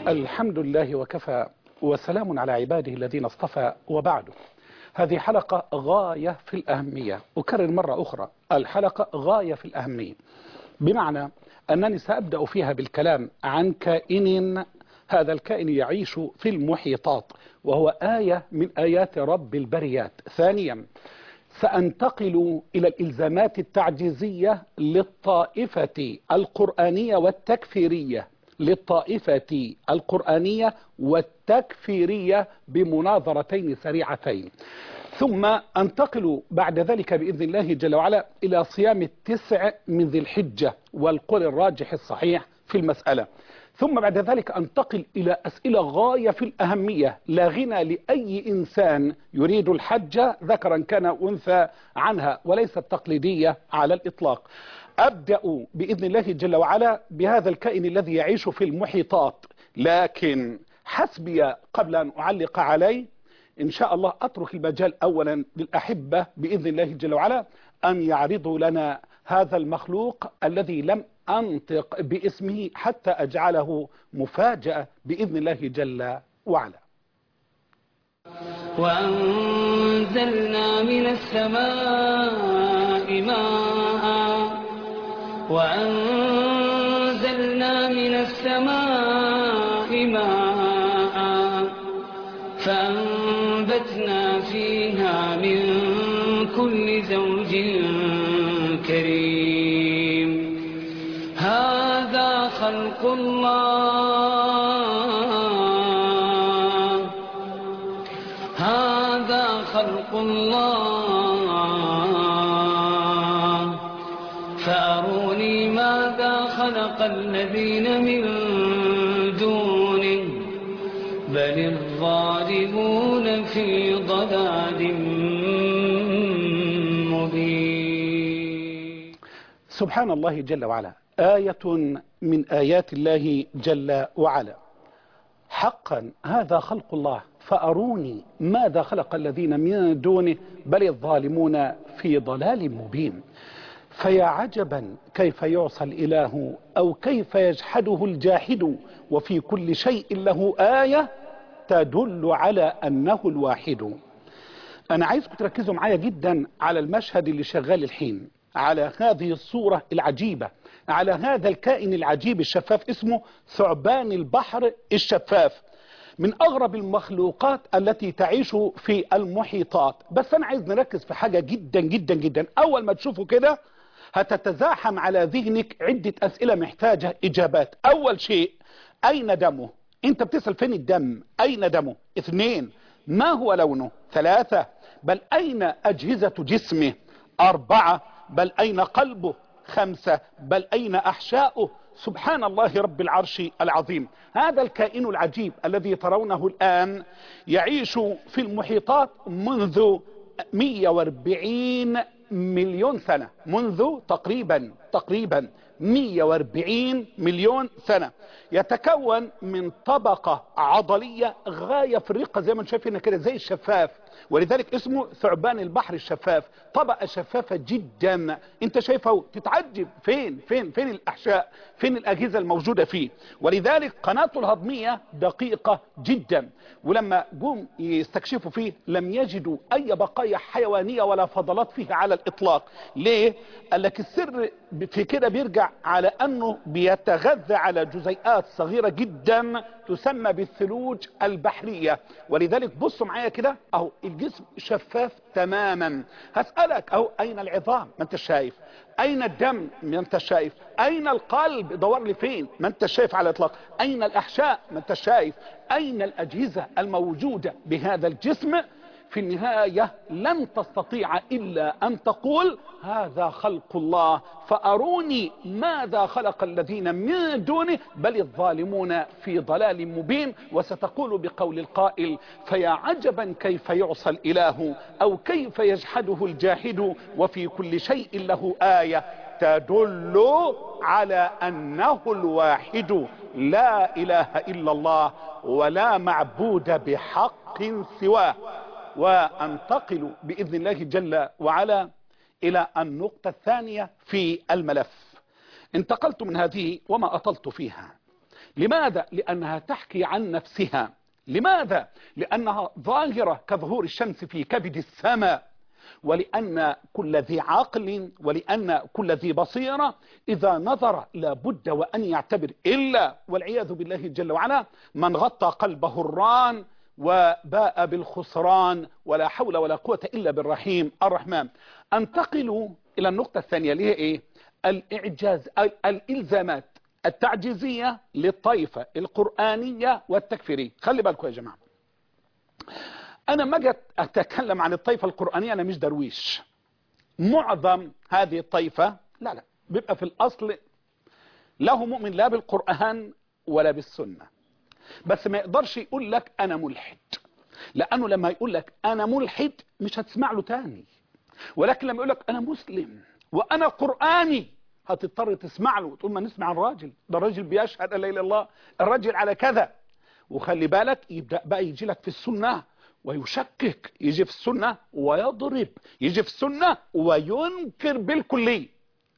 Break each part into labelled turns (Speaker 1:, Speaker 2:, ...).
Speaker 1: الحمد لله وكفى وسلام على عباده الذين اصطفى وبعد هذه حلقة غاية في الأهمية أكرر مرة أخرى الحلقة غاية في الأهمية بمعنى أنني سأبدأ فيها بالكلام عن كائن هذا الكائن يعيش في المحيطات وهو آية من آيات رب البريات ثانيا سأنتقل إلى الإلزامات التعجيزية للطائفة القرآنية والتكفيرية للطائفة القرآنية والتكفيرية بمناظرتين سريعتين ثم أنتقل بعد ذلك بإذن الله جل وعلا إلى صيام التسع من ذي الحجة والقول الراجح الصحيح في المسألة ثم بعد ذلك أنتقل إلى أسئلة غاية في الأهمية لا غنى لأي إنسان يريد الحج ذكرا كان أنثى عنها وليست تقليدية على الإطلاق أبدأ بإذن الله جل وعلا بهذا الكائن الذي يعيش في المحيطات لكن حسبي قبل أن أعلق عليه إن شاء الله أترك المجال أولا للأحبة بإذن الله جل وعلا أن يعرضوا لنا هذا المخلوق الذي لم أنطق باسمه حتى أجعله مفاجأة بإذن الله جل وعلا
Speaker 2: وأنزلنا من السماء ماء وأنزلنا من السماء ماء فأنبتنا فيها من كل زوج كريم هذا خلق الله هذا خلق الله فأروني ماذا خلق الذين من دونه بل الظالمون في ضلال مبين
Speaker 1: سبحان الله جل وعلا آية من آيات الله جل وعلا حقا هذا خلق الله فأروني ماذا خلق الذين من دونه بل الظالمون في ضلال مبين فيا عجبا كيف يعصى الإله أو كيف يجحده الجاحد وفي كل شيء له آية تدل على أنه الواحد أنا عايزكم تركزوا معايا جدا على المشهد اللي شغال الحين على هذه الصورة العجيبة على هذا الكائن العجيب الشفاف اسمه ثعبان البحر الشفاف من أغرب المخلوقات التي تعيش في المحيطات بس أنا عايز نركز في حاجة جدا جدا جدا أول ما تشوفوا كده هتتزاحم على ذهنك عدة أسئلة محتاجة إجابات أول شيء أين دمه أنت بتسأل فين الدم أين دمه اثنين ما هو لونه ثلاثة بل أين أجهزة جسمه أربعة بل أين قلبه خمسة بل أين أحشاؤه سبحان الله رب العرش العظيم هذا الكائن العجيب الذي ترونه الآن يعيش في المحيطات منذ 140 مليون سنة منذ تقريبا تقريبا 140 مليون سنة يتكون من طبقة عضلية غاية في الرقة زي ما انتم شايفين كده زي الشفاف ولذلك اسمه ثعبان البحر الشفاف طبقة شفافة جدا انت شايفه تتعجب فين فين فين الاحشاء فين الاجهزة الموجودة فيه ولذلك قناته الهضمية دقيقة جدا ولما جم يستكشفوا فيه لم يجدوا اي بقايا حيوانية ولا فضلات فيه على الاطلاق ليه قال لك السر في كده بيرجع على انه بيتغذى على جزيئات صغيرة جدا تسمى بالثلوج البحرية ولذلك بصوا معايا كده اهو الجسم شفاف تماما هسألك اهو اين العظام ما انت شايف اين الدم ما انت شايف اين القلب دور لي فين ما انت شايف على الاطلاق اين الاحشاء ما انت شايف اين الاجهزة الموجودة بهذا الجسم في النهاية لن تستطيع إلا أن تقول هذا خلق الله فأروني ماذا خلق الذين من دونه بل الظالمون في ضلال مبين وستقول بقول القائل فيا عجبا كيف يعصى الإله أو كيف يجحده الجاحد وفي كل شيء له آية تدل على أنه الواحد لا إله إلا الله ولا معبود بحق سواه وانتقل باذن الله جل وعلا الى النقطة الثانية في الملف انتقلت من هذه وما اطلت فيها لماذا؟ لأنها تحكي عن نفسها لماذا؟ لأنها ظاهرة كظهور الشمس في كبد السماء ولأن كل ذي عقل ولأن كل ذي بصيرة إذا نظر لابد وأن يعتبر إلا والعياذ بالله جل وعلا من غطى قلبه الران وباء بالخسران ولا حول ولا قوة إلا بالرحيم الرحمن انتقل إلى النقطة الثانية اللي هي إيه الإعجاز الإلزامات التعجيزية للطائفة القرآنية والتكفيرية خلي بالكم يا جماعة أنا ما جت أتكلم عن الطائفة القرآنية أنا مش درويش معظم هذه الطائفة لا لا بيبقى في الأصل له مؤمن لا بالقرآن ولا بالسنة بس ما يقدرش يقول لك أنا ملحد لأنه لما يقول لك أنا ملحد مش هتسمع له تاني ولكن لما يقول لك أنا مسلم وأنا قرآني هتضطر تسمع له وتقول ما نسمع الراجل ده الراجل بيشهد لا اله الا الله الراجل على كذا وخلي بالك يبدا بقى يجي لك في السنه ويشكك يجي في السنه ويضرب يجي في السنه وينكر بالكليه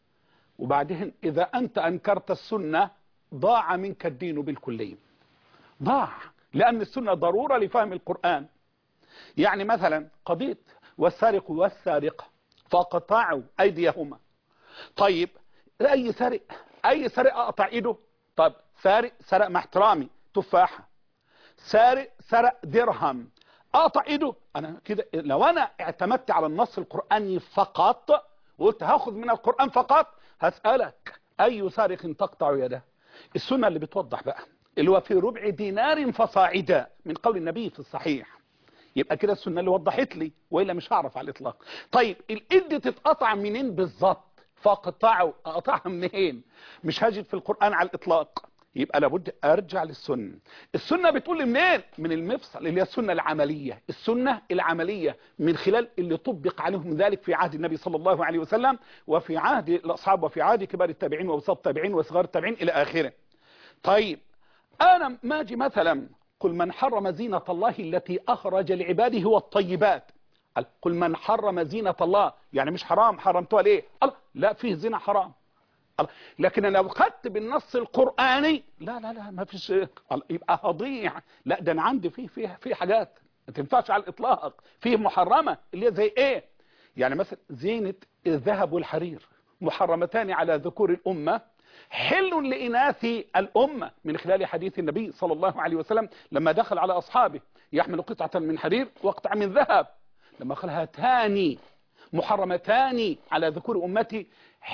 Speaker 1: وبعدين اذا انت انكرت السنه ضاع منك الدين بالكليه ضاع لان السنه ضروره لفهم القران يعني مثلا قضيه والسارق والسارقه فقطعوا ايديهما طيب اي سارق اي سارق اقطع ايده طب سارق سرق مع احترامي تفاحه سارق سرق درهم اقطع ايده انا كده لو انا اعتمدت على النص القراني فقط وقلت هاخد من القران فقط هسالك اي سارق تقطع يده السنه اللي بتوضح بقى اللي هو في ربع دينار فصاعدا من قول النبي في الصحيح يبقى كده السنه اللي وضحت لي والا مش هعرف على الاطلاق طيب الايد تتقطع منين بالظبط فاقطعوا اقطعها منين مش هجد في القرآن على الاطلاق يبقى لابد ارجع للسنة السنة بتقول منين من المفصل اللي هي السنة العملية السنة العملية من خلال اللي طبق عليهم ذلك في عهد النبي صلى الله عليه وسلم وفي عهد الاصحاب وفي عهد كبار التابعين ووسط التابعين وصغار التابعين الى اخره طيب انا ما اجي مثلا قل من حرم زينة الله التي اخرج لعباده هو الطيبات قل من حرم زينة الله يعني مش حرام حرمتها ليه الله لا فيه زنا حرام الله لكن انا لو خدت بالنص القرآني لا لا لا ما فيش يبقى هضيع لا ده انا عندي فيه فيه فيه حاجات ما تنفعش على الاطلاق فيه محرمة اللي هي زي ايه يعني مثلا زينة الذهب والحرير محرمتان على ذكور الامة حل لإناث الأمة من خلال حديث النبي صلى الله عليه وسلم لما دخل على أصحابه يحمل قطعة من حرير وقطعة من ذهب لما قال هاتان محرمتان على ذكور أمتي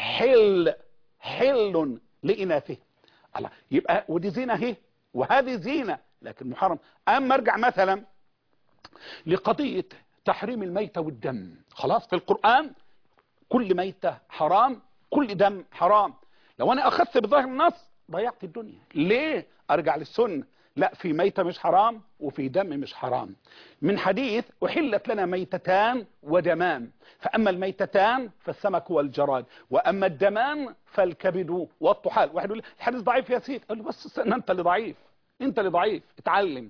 Speaker 1: حل حل لإناثه الله يبقى ودي زينة اهي وهذه زينة لكن محرم أما ارجع مثلا لقضية تحريم الميتة والدم خلاص في القرآن كل ميتة حرام كل دم حرام لو أنا أخذت بظاهر النص ضيعت الدنيا ليه أرجع للسنة لا في ميتة مش حرام وفي دم مش حرام من حديث أحلت لنا ميتتان ودمان فأما الميتتان فالسمك والجراد وأما الدمان فالكبد والطحال واحد يقول الحديث ضعيف يا سيد قال له بس استنى أنت اللي ضعيف أنت اللي ضعيف اتعلم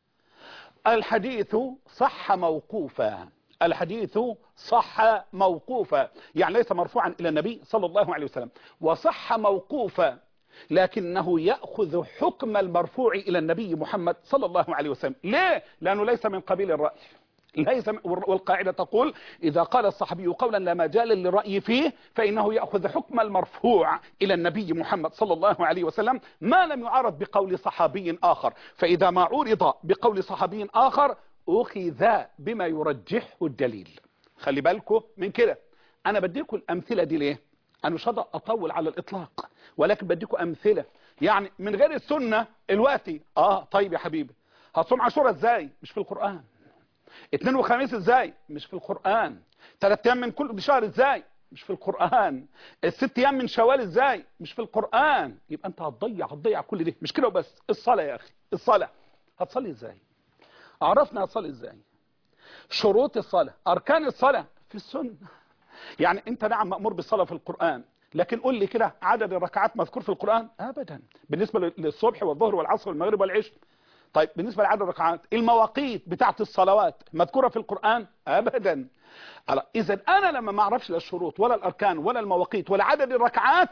Speaker 1: الحديث صح موقوفا الحديث صح موقوفا يعني ليس مرفوعا إلى النبي صلى الله عليه وسلم وصح موقوفا لكنه يأخذ حكم المرفوع إلى النبي محمد صلى الله عليه وسلم ليه؟ لأنه ليس من قبيل الرأي ليس والقاعدة تقول إذا قال الصحابي قولا لا مجال للرأي فيه فإنه يأخذ حكم المرفوع إلى النبي محمد صلى الله عليه وسلم ما لم يعرض بقول صحابي آخر فإذا ما عرض بقول صحابي آخر أخذ بما يرجحه الدليل خلي بالكم من كده أنا بديكم الأمثلة دي ليه أنا مش هقدر أطول على الإطلاق ولكن بديكم أمثلة يعني من غير السنة الوقتي آه طيب يا حبيبي هتصوم عاشوراء إزاي مش في القرآن اثنين وخميس إزاي مش في القرآن ثلاث أيام من كل شهر إزاي مش في القرآن الست أيام من شوال إزاي مش في القرآن يبقى أنت هتضيع هتضيع كل ده مش كده وبس الصلاة يا أخي الصلاة هتصلي إزاي عرفنا هتصلي إزاي شروط الصلاة أركان الصلاة في السنة يعني انت نعم مأمور بالصلاة في القرآن لكن قول لي كده عدد الركعات مذكور في القرآن ابدا بالنسبة للصبح والظهر والعصر والمغرب والعشاء طيب بالنسبة لعدد الركعات المواقيت بتاعت الصلوات مذكورة في القرآن ابدا اذا انا لما ما اعرفش لا الشروط ولا الاركان ولا المواقيت ولا عدد الركعات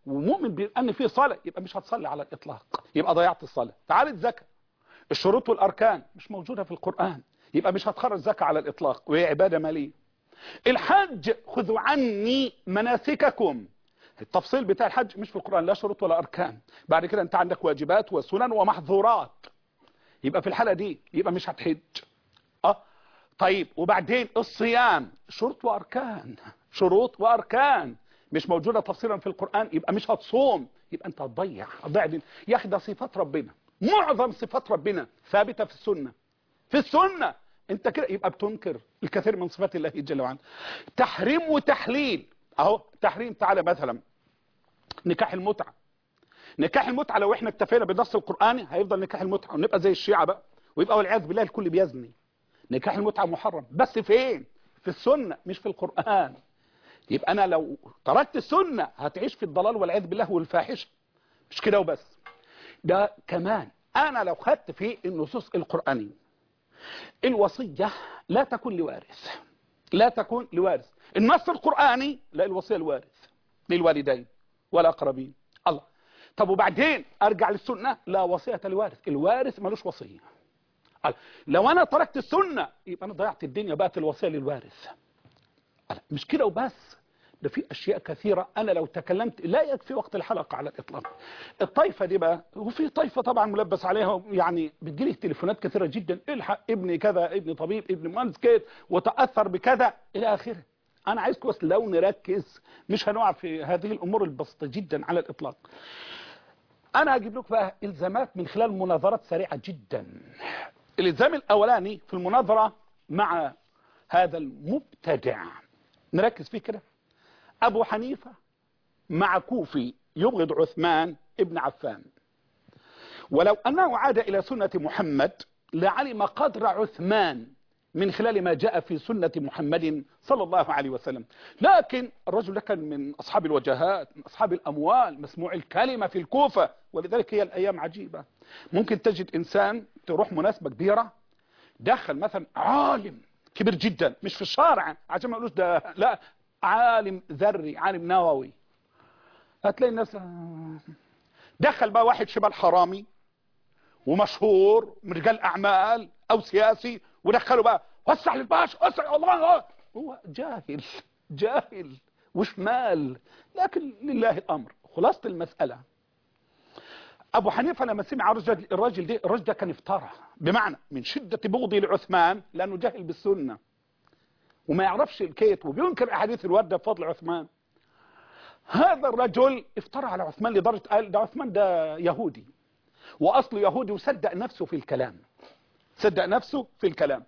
Speaker 1: ومؤمن بأن في صلاة يبقى مش هتصلي على الإطلاق يبقى ضيعت الصلاة تعال الزكاة الشروط والأركان مش موجودة في القرآن يبقى مش هتخرج زكاة على الإطلاق وهي عبادة مالية الحج خذوا عني مناسككم التفصيل بتاع الحج مش في القرآن لا شروط ولا أركان بعد كده أنت عندك واجبات وسنن ومحظورات يبقى في الحالة دي يبقى مش هتحج اه طيب وبعدين الصيام شروط وأركان شروط وأركان مش موجودة تفصيلا في القرآن يبقى مش هتصوم يبقى أنت هتضيع هتضيع دين يا أخي ده صفات ربنا معظم صفات ربنا ثابتة في السنة في السنة انت كده يبقى بتنكر الكثير من صفات الله جل وعلا تحريم وتحليل اهو تحريم تعالى مثلا نكاح المتعة نكاح المتعة لو احنا اكتفينا بالنص القرآني هيفضل نكاح المتعة ونبقى زي الشيعة بقى ويبقى والعياذ بالله الكل بيزني نكاح المتعة محرم بس فين في السنة مش في القرآن يبقى انا لو تركت السنة هتعيش في الضلال والعياذ بالله والفاحشة مش كده وبس ده كمان انا لو خدت في النصوص القرآنية الوصية لا تكون لوارث لا تكون لوارث النص القرآني لا الوصية الوارث للوالدين والأقربين الله طب وبعدين أرجع للسنة لا وصية لوارث الوارث ملوش وصية الله. لو أنا تركت السنة يبقى أنا ضيعت الدنيا بقت الوصية للوارث الله. مش كده وبس ده في أشياء كثيرة أنا لو تكلمت لا يكفي وقت الحلقة على الإطلاق الطائفة دي بقى وفي طائفة طبعا ملبس عليها يعني بتجيلي تليفونات كثيرة جدا الحق ابني كذا ابني طبيب ابني مهندس كده وتأثر بكذا إلى آخره أنا عايزكم بس لو نركز مش هنقع في هذه الأمور البسيطة جدا على الإطلاق أنا هجيب لكم بقى إلزامات من خلال مناظرات سريعة جدا الإلزام الأولاني في المناظرة مع هذا المبتدع نركز فيه كده أبو حنيفة مع كوفي يبغض عثمان ابن عفان ولو أنه عاد إلى سنة محمد لعلم قدر عثمان من خلال ما جاء في سنة محمد صلى الله عليه وسلم لكن الرجل ده كان من أصحاب الوجهات من أصحاب الأموال مسموع الكلمة في الكوفة ولذلك هي الأيام عجيبة ممكن تجد إنسان تروح مناسبة كبيرة دخل مثلا عالم كبير جدا مش في الشارع عشان ما يقولوش ده لا عالم ذري عالم نووي هتلاقي الناس دخل بقى واحد شبه الحرامي ومشهور من رجال اعمال او سياسي ودخله بقى وسع للباشا وسع الله هو جاهل جاهل وشمال لكن لله الامر خلاصه المساله ابو حنيفه لما سمع الرجل الراجل ده الراجل ده كان افترى بمعنى من شده بغضه لعثمان لانه جاهل بالسنه وما يعرفش الكيت وبينكر احاديث الورده بفضل عثمان هذا الرجل افترى على عثمان لدرجه قال ده عثمان ده يهودي واصله يهودي وصدق نفسه في الكلام صدق نفسه في الكلام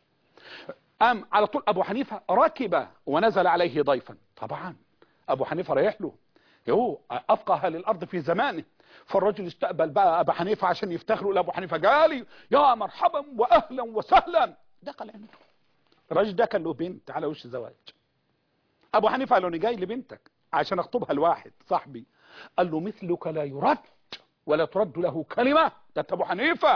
Speaker 1: قام على طول ابو حنيفه ركب ونزل عليه ضيفا طبعا ابو حنيفه رايح له هو افقه اهل الارض في زمانه فالرجل استقبل بقى ابو حنيفه عشان يفتخروا لابو حنيفه قال يا مرحبا واهلا وسهلا دخل عنده الراجل ده كان له بنت على وش زواج ابو حنيفه قال له انا جاي لبنتك عشان اخطبها لواحد صاحبي قال له مثلك لا يرد ولا ترد له كلمه ده ابو حنيفه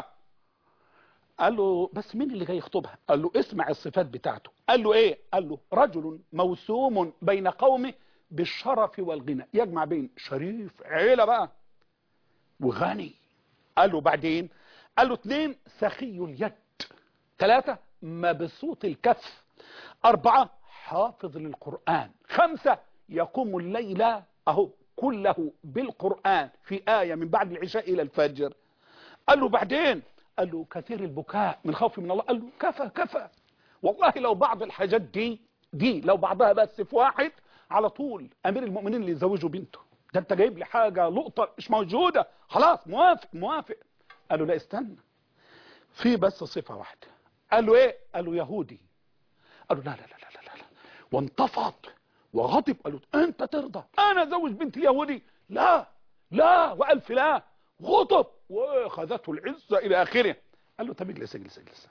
Speaker 1: قال له بس مين اللي جاي يخطبها قال له اسمع الصفات بتاعته قال له ايه قال له رجل موسوم بين قومه بالشرف والغنى يجمع بين شريف عيله بقى وغني قال له بعدين قال له اثنين سخي اليد ثلاثة مبسوط الكف أربعة حافظ للقرآن خمسة يقوم الليل أهو كله بالقرآن في آية من بعد العشاء إلى الفجر قال له بعدين قال له كثير البكاء من خوف من الله قال له كفى كفى والله لو بعض الحاجات دي دي لو بعضها بس في واحد على طول أمير المؤمنين اللي يزوجوا بنته ده انت جايب لي حاجة لقطة مش موجودة خلاص موافق موافق قال له لا استنى في بس صفة واحدة قال له ايه قال له يهودي قال له لا لا لا لا لا, لا. وانتفض وغضب قال له انت ترضى انا ازوج بنت اليهودي لا لا والف لا غضب واخذته العزة الى اخره قال له طب اجلس اجلس اجلس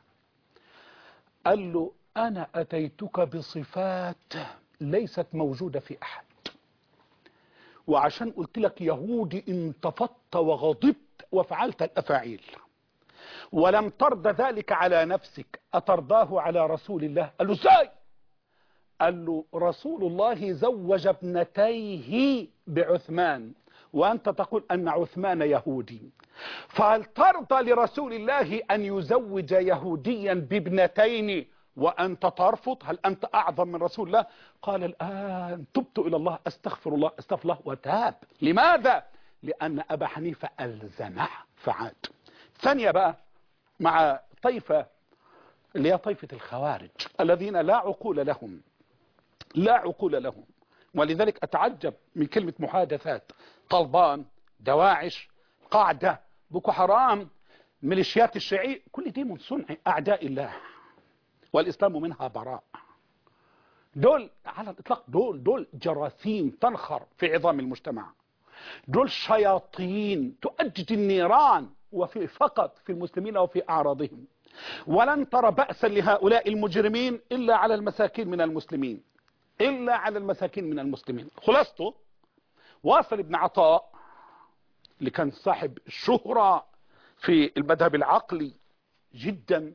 Speaker 1: قال له انا اتيتك بصفات ليست موجودة في احد وعشان قلت لك يهودي انتفضت وغضبت وفعلت الافاعيل ولم ترضى ذلك على نفسك أترضاه على رسول الله قال له ازاي قال له رسول الله زوج ابنتيه بعثمان وأنت تقول أن عثمان يهودي فهل ترضى لرسول الله أن يزوج يهوديا بابنتين وأنت ترفض هل أنت أعظم من رسول الله قال الآن تبت إلى الله أستغفر الله أستغفر الله وتاب لماذا لأن أبا حنيفة ألزمه فعاد ثانية بقى مع طيفة اللي هي طيفة الخوارج الذين لا عقول لهم لا عقول لهم ولذلك أتعجب من كلمة محادثات طلبان دواعش قاعدة بوكو حرام ميليشيات الشيعي كل دي من صنع أعداء الله والإسلام منها براء دول على الإطلاق دول دول جراثيم تنخر في عظام المجتمع دول شياطين تؤجج النيران وفي فقط في المسلمين وفي أعراضهم ولن ترى بأسا لهؤلاء المجرمين إلا على المساكين من المسلمين إلا على المساكين من المسلمين خلاصته واصل ابن عطاء اللي كان صاحب الشهرة في المذهب العقلي جدا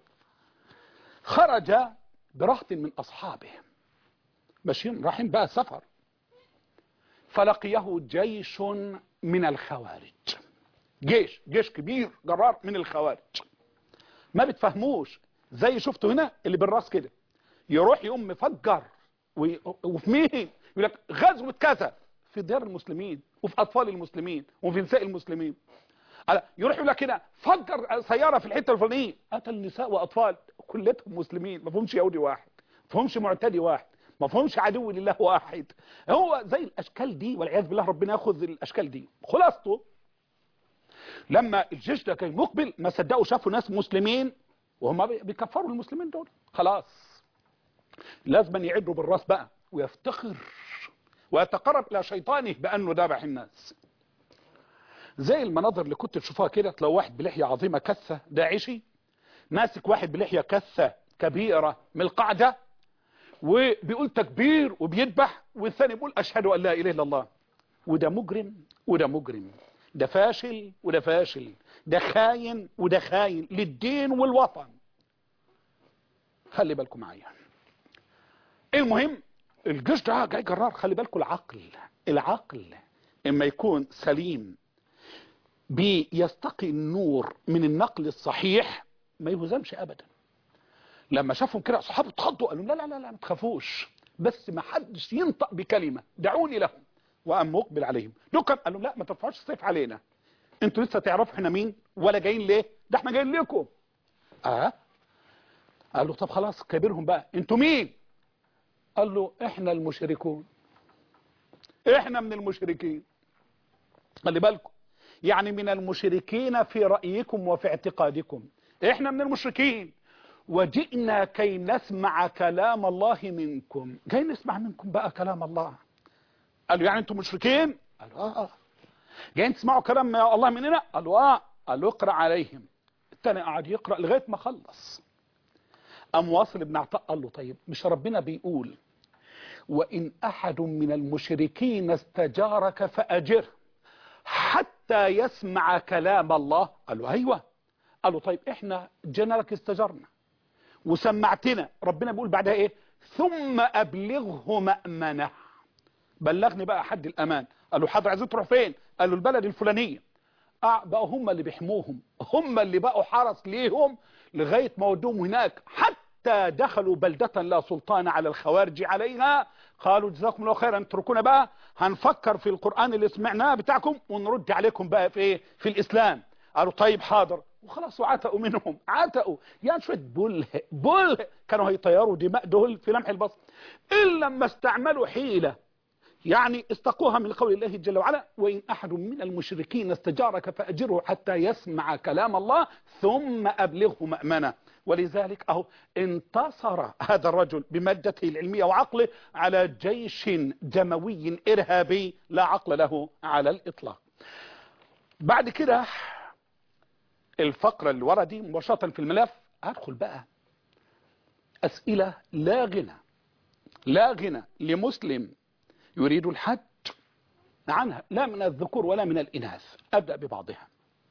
Speaker 1: خرج برهط من أصحابه ماشيين رايحين بقى سفر فلقيه جيش من الخوارج جيش جيش كبير جرار من الخوارج ما بتفهموش زي شفتوا هنا اللي بالراس كده يروح يقوم مفجر وفي مين يقول لك غزوة كذا في ديار المسلمين وفي أطفال المسلمين وفي نساء المسلمين يروح يقول لك هنا فجر سيارة في الحتة الفلانية قتل نساء وأطفال كلهم مسلمين ما فهمش يهودي واحد ما فهمش معتدي واحد ما فهمش عدو لله واحد هو زي الأشكال دي والعياذ بالله ربنا ياخذ الأشكال دي خلاصته لما الجيش ده كان مقبل ما صدقوا شافوا ناس مسلمين وهم بيكفروا المسلمين دول خلاص لازم يعدوا بالراس بقى ويفتخر ويتقرب الى شيطانه بانه دابح الناس زي المناظر اللي كنت تشوفها كده تلاقوا واحد بلحيه عظيمه كثه داعشي ماسك واحد بلحيه كثه كبيره من القاعده وبيقول تكبير وبيذبح والثاني بيقول اشهد ان لا اله الا الله وده مجرم وده مجرم ده فاشل وده فاشل ده خاين وده خاين للدين والوطن خلي بالكم معايا المهم الجيش ده جاي جرار خلي بالكم العقل العقل اما يكون سليم بيستقي النور من النقل الصحيح ما يهزمش ابدا لما شافهم كده اصحابه اتخضوا قالوا لا لا لا لا ما تخافوش بس ما حدش ينطق بكلمه دعوني لهم وقام مقبل عليهم دول قال لهم لا ما ترفعوش السيف علينا انتوا لسه تعرفوا احنا مين ولا جايين ليه ده احنا جايين لكم اه قال له طب خلاص كبرهم بقى انتوا مين قال له احنا المشركون احنا من المشركين خلي بالكم يعني من المشركين في رأيكم وفي اعتقادكم احنا من المشركين وجئنا كي نسمع كلام الله منكم جاي نسمع منكم بقى كلام الله قالوا يعني انتم مشركين قالوا اه اه جايين تسمعوا كلام الله مننا قالوا اه قالوا اقرا عليهم التاني قعد يقرا لغايه ما خلص قام واصل ابن عطاء قال له طيب مش ربنا بيقول وان احد من المشركين استجارك فاجره حتى يسمع كلام الله قالوا ايوه قالوا طيب احنا جينا لك استجرنا وسمعتنا ربنا بيقول بعدها ايه ثم ابلغه مأمنه بلغني بقى حد الامان قالوا حاضر عايزين تروح فين قالوا البلد الفلانيه اه بقوا هم اللي بيحموهم هم اللي بقوا حرس ليهم لغايه ما ودوهم هناك حتى دخلوا بلده لا سلطان على الخوارج عليها قالوا جزاكم الله خيرا اتركونا بقى هنفكر في القران اللي سمعناه بتاعكم ونرد عليكم بقى في ايه في الاسلام قالوا طيب حاضر وخلاص وعتقوا منهم عتقوا يعني شويه بله بله كانوا هيطيروا دماء دول في لمح البصر الا لما استعملوا حيله يعني استقوها من قول الله جل وعلا وإن أحد من المشركين استجارك فأجره حتى يسمع كلام الله ثم أبلغه مأمنة ولذلك أهو انتصر هذا الرجل بمادته العلمية وعقله على جيش دموي إرهابي لا عقل له على الإطلاق بعد كده الفقرة اللي ورا دي مباشرة في الملف أدخل بقى أسئلة لا غنى لا غنى لمسلم يريد الحج عنها لا من الذكور ولا من الإناث أبدأ ببعضها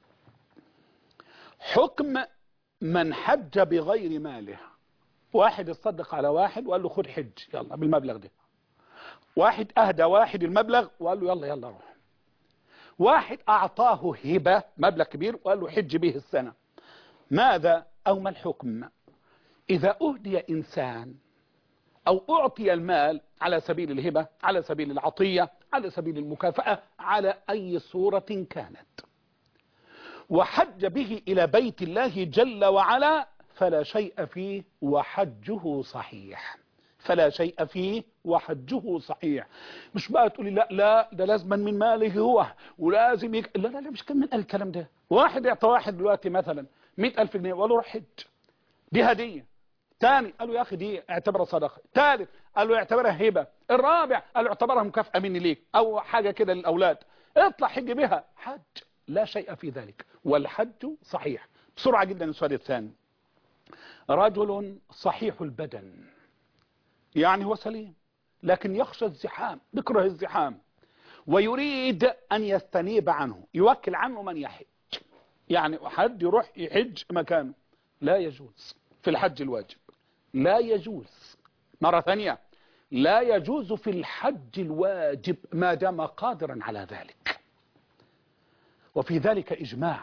Speaker 1: حكم من حج بغير ماله واحد اتصدق على واحد وقال له خد حج يلا بالمبلغ ده واحد أهدى واحد المبلغ وقال له يلا يلا روح واحد أعطاه هبة مبلغ كبير وقال له حج به السنة ماذا أو ما الحكم إذا أهدي إنسان أو أعطي المال على سبيل الهبة على سبيل العطية على سبيل المكافأة على أي صورة كانت وحج به إلى بيت الله جل وعلا فلا شيء فيه وحجه صحيح فلا شيء فيه وحجه صحيح مش بقى تقولي لا لا ده لازما من ماله هو ولازم يك... لا لا لا مش كان من قال الكلام ده واحد يعطى واحد دلوقتي مثلا مئة ألف جنيه وقال له روح حج دي هدية تاني قال له يا أخي دي اعتبرها صدقة ثالث قال له اعتبرها هبة الرابع قال له اعتبرها مكافأة مني ليك أو حاجة كده للأولاد اطلع حج بها حج لا شيء في ذلك والحج صحيح بسرعة جدا السؤال الثاني رجل صحيح البدن يعني هو سليم لكن يخشى الزحام بكره الزحام ويريد أن يستنيب عنه يوكل عنه من يحج يعني حد يروح يحج مكانه لا يجوز في الحج الواجب لا يجوز مرة ثانية لا يجوز في الحج الواجب ما دام قادرا على ذلك وفي ذلك إجماع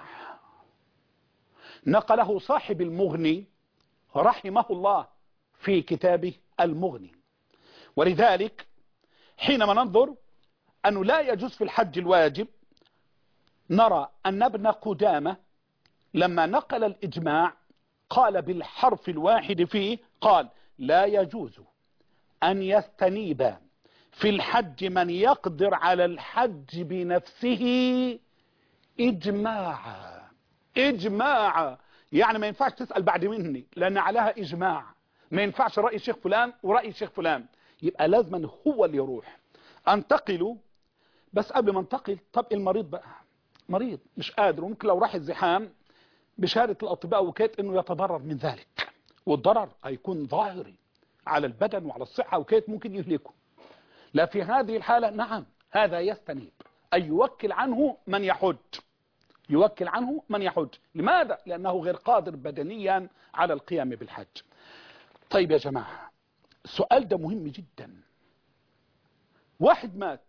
Speaker 1: نقله صاحب المغني رحمه الله في كتابه المغني ولذلك حينما ننظر أنه لا يجوز في الحج الواجب نرى أن ابن قدامة لما نقل الإجماع قال بالحرف الواحد فيه قال لا يجوز أن يستنيب في الحج من يقدر على الحج بنفسه إجماعا إجماعا يعني ما ينفعش تسأل بعد مني لأن عليها إجماع ما ينفعش رأي الشيخ فلان ورأي الشيخ فلان يبقى لازما هو اللي يروح انتقلوا بس قبل ما انتقل طب المريض بقى مريض مش قادر وممكن لو راح الزحام بشهادة الأطباء وكيت انه يتضرر من ذلك والضرر هيكون ظاهري على البدن وعلى الصحة وكيت ممكن يهلكه لا في هذه الحالة نعم هذا يستنيب أي يوكل عنه من يحج يوكل عنه من يحج لماذا؟ لأنه غير قادر بدنيا على القيام بالحج طيب يا جماعة السؤال ده مهم جدا واحد مات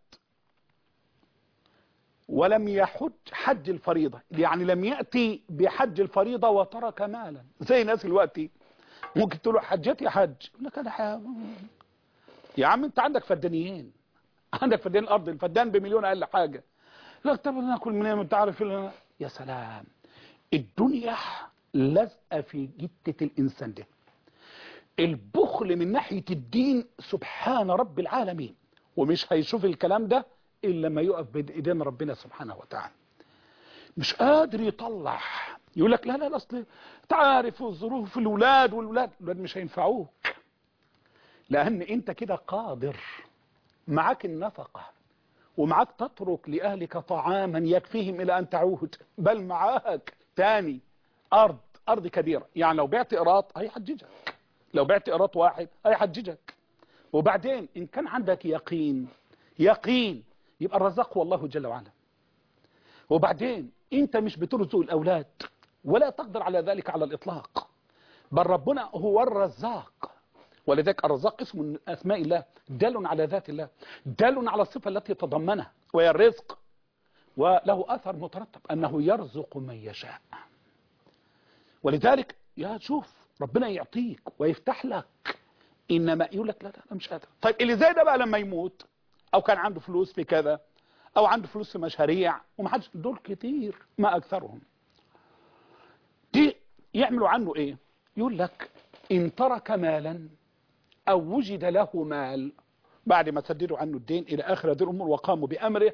Speaker 1: ولم يحج حج الفريضة يعني لم يأتي بحج الفريضة وترك مالا زي ناس دلوقتي ممكن تقول له حجت يا حج يقول لك انا حيا. يا عم انت عندك فدانيين عندك فدان الارض الفدان بمليون اقل حاجة لا طب ناكل منين انت عارف يا سلام الدنيا لازقه في جتة الانسان ده البخل من ناحية الدين سبحان رب العالمين ومش هيشوف الكلام ده إلا ما يقف بين إيدين ربنا سبحانه وتعالى مش قادر يطلع يقول لك لا لا اصل تعرف الظروف الولاد والولاد الولاد مش هينفعوك لأن أنت كده قادر معاك النفقة ومعاك تترك لأهلك طعاما يكفيهم إلى أن تعود بل معاك تاني أرض أرض كبيرة يعني لو بعت إيراد هيحججك لو بعت إيراد واحد هيحججك وبعدين إن كان عندك يقين يقين يبقى الرزاق هو الله جل وعلا وبعدين أنت مش بترزق الأولاد ولا تقدر على ذلك على الإطلاق بل ربنا هو الرزاق ولذلك الرزاق اسم من أسماء الله دال على ذات الله دال على الصفة التي تضمنها وهي الرزق وله أثر مترتب أنه يرزق من يشاء ولذلك يا شوف ربنا يعطيك ويفتح لك إنما يقول لك لا لا أنا مش قادر طيب اللي زي ده بقى لما يموت أو كان عنده فلوس في كذا أو عنده فلوس في مشاريع ومحدش دول كتير ما أكثرهم دي يعملوا عنه إيه يقول لك إن ترك مالا أو وجد له مال بعد ما سددوا عنه الدين إلى آخر هذه الأمور وقاموا بأمره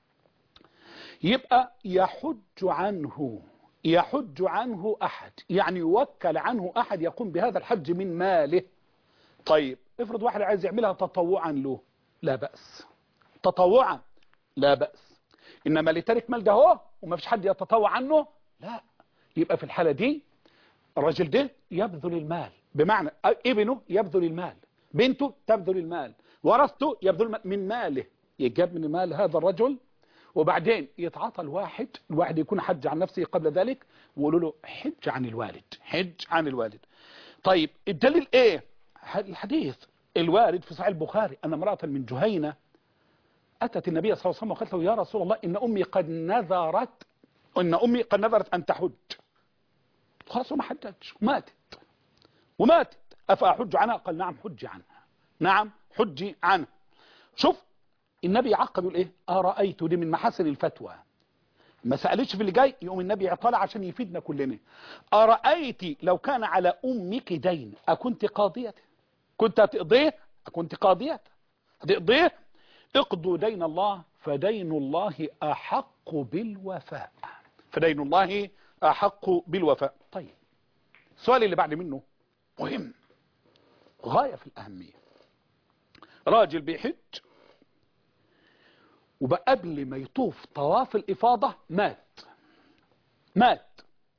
Speaker 1: يبقى يحج عنه يحج عنه أحد يعني يوكل عنه أحد يقوم بهذا الحج من ماله طيب افرض واحد عايز يعملها تطوعا له لا بأس تطوعا لا بأس إنما لترك مال ده هو وما فيش حد يتطوع عنه لا يبقى في الحالة دي الراجل ده يبذل المال بمعنى ابنه يبذل المال بنته تبذل المال ورثته يبذل من ماله يجاب من مال هذا الرجل وبعدين يتعاطى الواحد الواحد يكون حج عن نفسه قبل ذلك ويقولوا له حج عن الوالد حج عن الوالد طيب الدليل ايه الحديث الوارد في صحيح البخاري ان امرأة من جهينة فأتت النبي صلى الله عليه وسلم وقالت له يا رسول الله إن أمي قد نذرت إن أمي قد نذرت أن تحج خلاص وما حجتش وماتت وماتت أفأحج عنها قال نعم حج عنها نعم حجي عنها شوف النبي يعقب يقول ايه أرأيت دي من محاسن الفتوى ما سألتش في اللي جاي يقوم النبي يطلع عشان يفيدنا كلنا أرأيت لو كان على أمك دين أكنت قاضية كنت هتقضيه أكنت قاضية هتقضيه اقضوا دين الله فدين الله أحق بالوفاء فدين الله أحق بالوفاء طيب السؤال اللي بعد منه مهم غاية في الأهمية راجل بيحج وبقبل ما يطوف طواف الإفاضة مات مات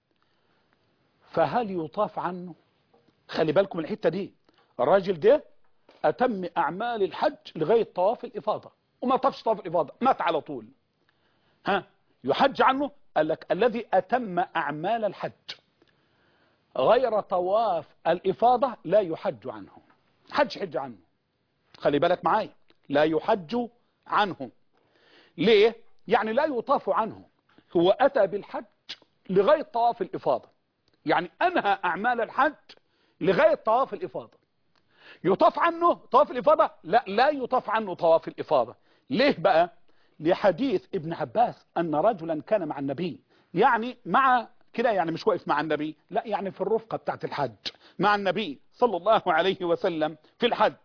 Speaker 1: فهل يطاف عنه خلي بالكم الحتة دي الراجل ده أتم أعمال الحج لغاية طواف الإفاضة وما طافش طواف الإفاضة مات على طول ها يحج عنه قال لك الذي أتم أعمال الحج غير طواف الإفاضة لا يحج عنه حج حج عنه خلي بالك معايا لا يحج عنه ليه يعني لا يطاف عنه هو أتى بالحج لغاية طواف الإفاضة يعني أنهى أعمال الحج لغاية طواف الإفاضة يطاف عنه طواف الإفاضة لا لا يطاف عنه طواف الإفاضة ليه بقى لحديث ابن عباس أن رجلا كان مع النبي يعني مع كده يعني مش واقف مع النبي لا يعني في الرفقة بتاعت الحج مع النبي صلى الله عليه وسلم في الحج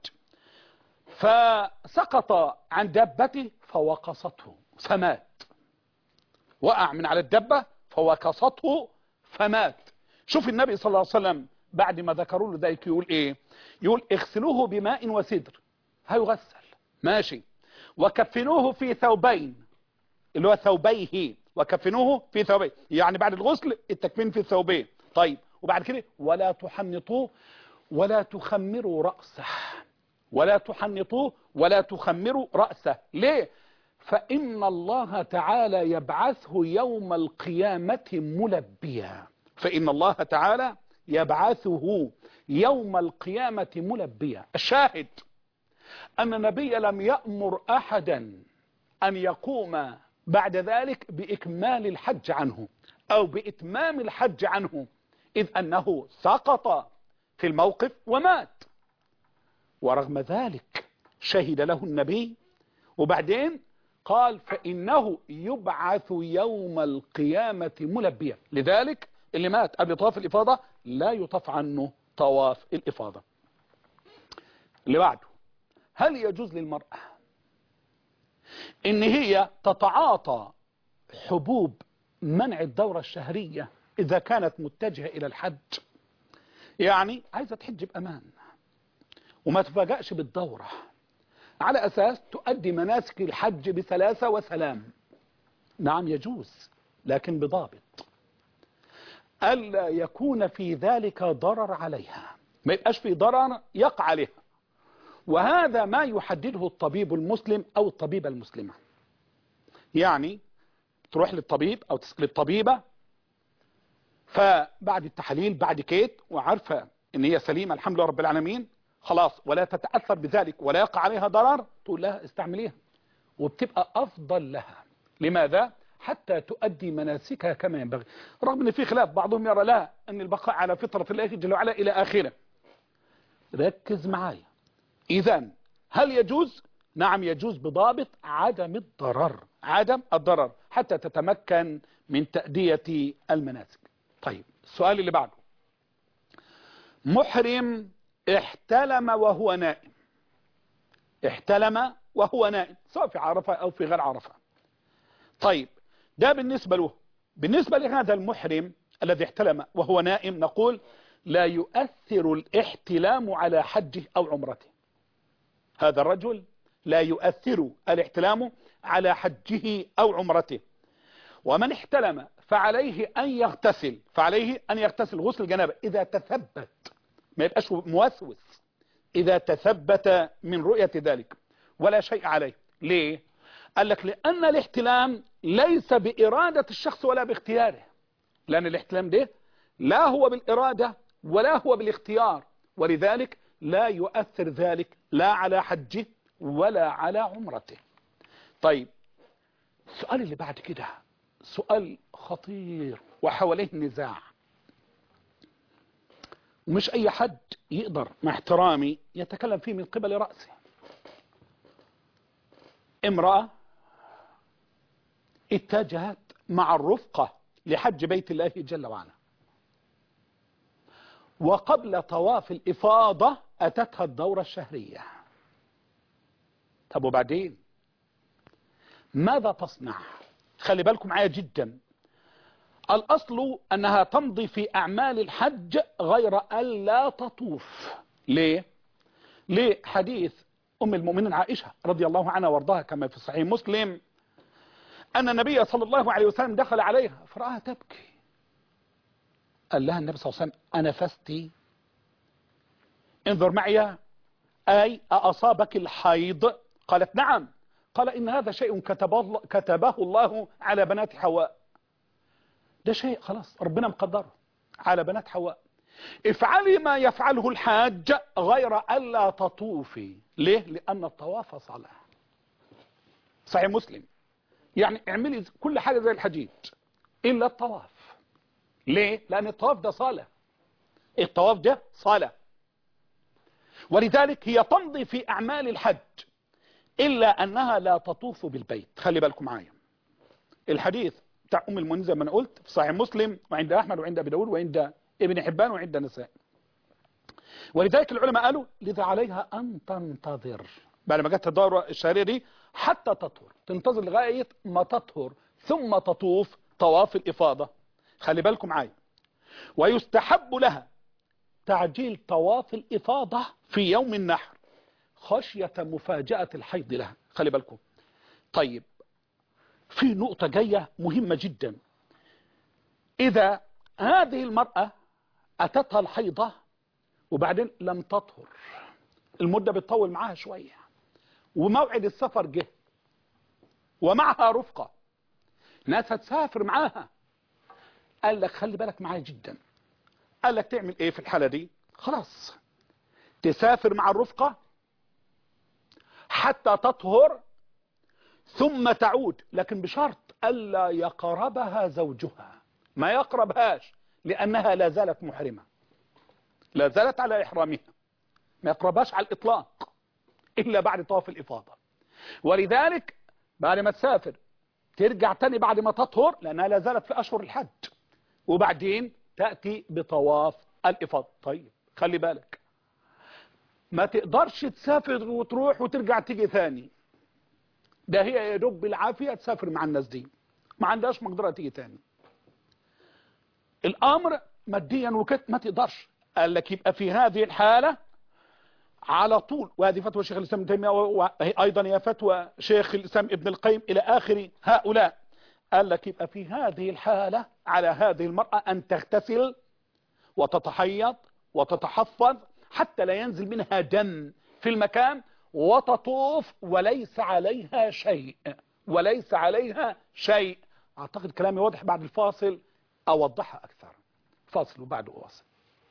Speaker 1: فسقط عن دابته فوقصته فمات وقع من على الدبة فوقصته فمات شوف النبي صلى الله عليه وسلم بعد ما ذكروا له ذلك يقول ايه يقول اغسلوه بماء وسدر هيغسل ماشي وكفنوه في ثوبين اللي هو ثوبيه وكفنوه في ثوبين يعني بعد الغسل التكفين في الثوبين طيب وبعد كده ولا تحنطوه ولا تخمروا رأسه ولا تحنطوه ولا تخمروا رأسه ليه فإن الله تعالى يبعثه يوم القيامة ملبيا فإن الله تعالى يبعثه يوم القيامة ملبيا الشاهد أن النبي لم يأمر أحدا أن يقوم بعد ذلك بإكمال الحج عنه أو بإتمام الحج عنه إذ أنه سقط في الموقف ومات ورغم ذلك شهد له النبي وبعدين قال فإنه يبعث يوم القيامة ملبيا لذلك اللي مات قبل طواف الإفاضة لا يطاف عنه طواف الإفاضة اللي بعده هل يجوز للمرأة ان هي تتعاطى حبوب منع الدورة الشهرية اذا كانت متجهة الى الحج يعني عايزة تحج بامان وما تفاجأش بالدورة على اساس تؤدي مناسك الحج بسلاسة وسلام نعم يجوز لكن بضابط ألا يكون في ذلك ضرر عليها ما يبقاش في ضرر يقع عليها وهذا ما يحدده الطبيب المسلم أو الطبيبة المسلمة يعني تروح للطبيب أو تسأل الطبيبة فبعد التحاليل بعد كيت وعارفة ان هي سليمة الحمد لله رب العالمين خلاص ولا تتأثر بذلك ولا يقع عليها ضرر تقول لها استعمليها وبتبقى أفضل لها لماذا؟ حتى تؤدي مناسكها كما ينبغي رغم ان في خلاف بعضهم يرى لا ان البقاء على فطرة الله جل وعلا الى اخره ركز معايا اذا هل يجوز نعم يجوز بضابط عدم الضرر عدم الضرر حتى تتمكن من تأدية المناسك طيب السؤال اللي بعده محرم احتلم وهو نائم احتلم وهو نائم سواء في عرفة او في غير عرفة طيب ده بالنسبة له بالنسبة لهذا المحرم الذي احتلم وهو نائم نقول لا يؤثر الاحتلام على حجه أو عمرته هذا الرجل لا يؤثر الاحتلام على حجه أو عمرته ومن احتلم فعليه أن يغتسل فعليه أن يغتسل غسل الجنابة إذا تثبت ما يبقاش موسوس إذا تثبت من رؤية ذلك ولا شيء عليه ليه قال لك لأن الاحتلام ليس بإرادة الشخص ولا باختياره لأن الاحتلام ده لا هو بالإرادة ولا هو بالاختيار ولذلك لا يؤثر ذلك لا على حجه ولا على عمرته طيب السؤال اللي بعد كده سؤال خطير وحواليه نزاع ومش أي حد يقدر مع احترامي يتكلم فيه من قبل رأسه امرأة اتجهت مع الرفقة لحج بيت الله جل وعلا وقبل طواف الإفاضة أتتها الدورة الشهرية طب وبعدين ماذا تصنع خلي بالكم معايا جدا الأصل أنها تمضي في أعمال الحج غير ألا تطوف ليه؟ ليه حديث أم المؤمنين عائشة رضي الله عنها وارضاها كما في صحيح مسلم أن النبي صلى الله عليه وسلم دخل عليها فرآها تبكي قال لها النبي صلى الله عليه وسلم أنفستي انظر معي أي أصابك الحيض قالت نعم قال إن هذا شيء كتبه, كتبه الله على بنات حواء ده شيء خلاص ربنا مقدره على بنات حواء افعلي ما يفعله الحاج غير ألا تطوفي ليه؟ لأن الطواف صلاة صحيح مسلم يعني اعملي كل حاجة زي الحجيج إلا الطواف ليه؟ لأن الطواف ده صلاة الطواف ده صلاة ولذلك هي تمضي في أعمال الحج إلا أنها لا تطوف بالبيت خلي بالكم معايا الحديث بتاع أم المؤمنين زي ما أنا قلت في صحيح مسلم وعند أحمد وعند أبي داود وعند ابن حبان وعند النساء ولذلك العلماء قالوا لذا عليها أن تنتظر بعد ما جت الدورة الشهرية دي حتى تطهر تنتظر لغاية ما تطهر ثم تطوف طواف الإفاضة خلي بالكم معايا ويستحب لها تعجيل طواف الإفاضة في يوم النحر خشية مفاجأة الحيض لها خلي بالكم طيب في نقطة جاية مهمة جدا إذا هذه المرأة أتتها الحيضة وبعدين لم تطهر المدة بتطول معاها شوية وموعد السفر جه ومعها رفقة ناس هتسافر معاها قال لك خلي بالك معايا جدا قال لك تعمل ايه في الحالة دي خلاص تسافر مع الرفقة حتى تطهر ثم تعود لكن بشرط ألا يقربها زوجها ما يقربهاش لأنها لا زالت محرمة لا زالت على إحرامها ما يقربهاش على الإطلاق إلا بعد طواف الإفاضة ولذلك بعد ما تسافر ترجع تاني بعد ما تطهر لأنها لا زالت في أشهر الحج وبعدين تأتي بطواف الإفاضة طيب خلي بالك ما تقدرش تسافر وتروح وترجع تيجي ثاني ده هي يا دوب بالعافية تسافر مع الناس دي ما عندهاش مقدرة تيجي ثاني الأمر ماديا وكت ما تقدرش قال لك يبقى في هذه الحالة على طول وهذه فتوى شيخ الإسلام ابن تيمية وأيضا هي فتوى شيخ الإسلام ابن القيم إلى آخر هؤلاء قال لك يبقى في هذه الحالة على هذه المرأة أن تغتسل وتتحيض وتتحفظ حتى لا ينزل منها دم في المكان وتطوف وليس عليها شيء وليس عليها شيء أعتقد كلامي واضح بعد الفاصل أوضحها أكثر فاصل وبعد أواصل